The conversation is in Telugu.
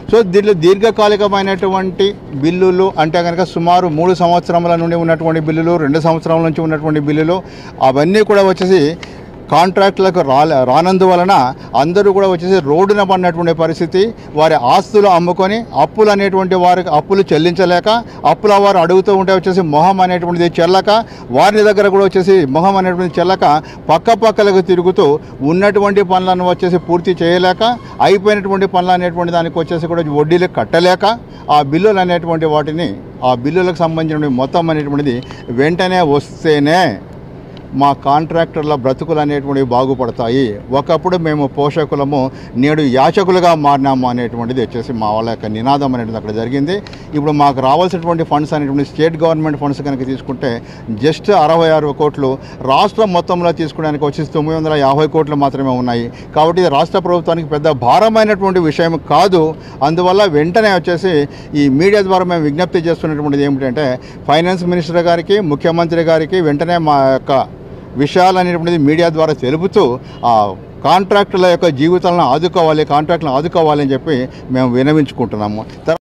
సో దీంట్లో దీర్ఘకాలికమైనటువంటి బిల్లులు అంటే కనుక సుమారు మూడు సంవత్సరముల నుండి ఉన్నటువంటి బిల్లులు రెండు సంవత్సరాల నుంచి ఉన్నటువంటి బిల్లులు అవన్నీ కూడా వచ్చేసి కాంట్రాక్టులకు రా రానందువలన అందరూ కూడా వచ్చేసి రోడ్డున పడినటువంటి పరిస్థితి వారి ఆస్తులు అమ్ముకొని అప్పులు అనేటువంటి వారికి అప్పులు చెల్లించలేక అప్పుల వారు అడుగుతూ ఉంటే వచ్చేసి మొహం అనేటువంటిది చెల్లక వారి దగ్గర కూడా వచ్చేసి మొహం అనేటువంటిది చెల్లక పక్క పక్కలకు తిరుగుతూ ఉన్నటువంటి పనులను వచ్చేసి పూర్తి చేయలేక అయిపోయినటువంటి పనులు అనేటువంటి దానికి వచ్చేసి కూడా వడ్డీలు కట్టలేక ఆ బిల్లులు అనేటువంటి వాటిని ఆ బిల్లులకు సంబంధించిన మొత్తం అనేటువంటిది వెంటనే వస్తేనే మా కాంట్రాక్టర్ల బ్రతుకులు అనేటువంటివి బాగుపడతాయి ఒకప్పుడు మేము పోషకులము నేడు యాచకులుగా మారినాము అనేటువంటిది వచ్చేసి మా వాళ్ళ యొక్క నినాదం అనేటువంటిది అక్కడ జరిగింది ఇప్పుడు మాకు రావాల్సినటువంటి ఫండ్స్ అనేటువంటి స్టేట్ గవర్నమెంట్ ఫండ్స్ కనుక తీసుకుంటే జస్ట్ అరవై ఆరు కోట్లు రాష్ట్రం మొత్తంలో తీసుకోవడానికి వచ్చేసి తొమ్మిది వందల యాభై కోట్లు మాత్రమే ఉన్నాయి కాబట్టి ఇది రాష్ట్ర ప్రభుత్వానికి పెద్ద భారమైనటువంటి విషయం కాదు అందువల్ల వెంటనే వచ్చేసి ఈ మీడియా ద్వారా మేము విజ్ఞప్తి చేస్తున్నటువంటిది ఏమిటంటే ఫైనాన్స్ మినిస్టర్ గారికి ముఖ్యమంత్రి గారికి వెంటనే మా యొక్క విషయాలు అనేటువంటిది మీడియా ద్వారా తెలుపుతూ ఆ కాంట్రాక్టుల యొక్క జీవితాలను ఆదుకోవాలి కాంట్రాక్టులను ఆదుకోవాలి అని చెప్పి మేము వినవించుకుంటున్నాము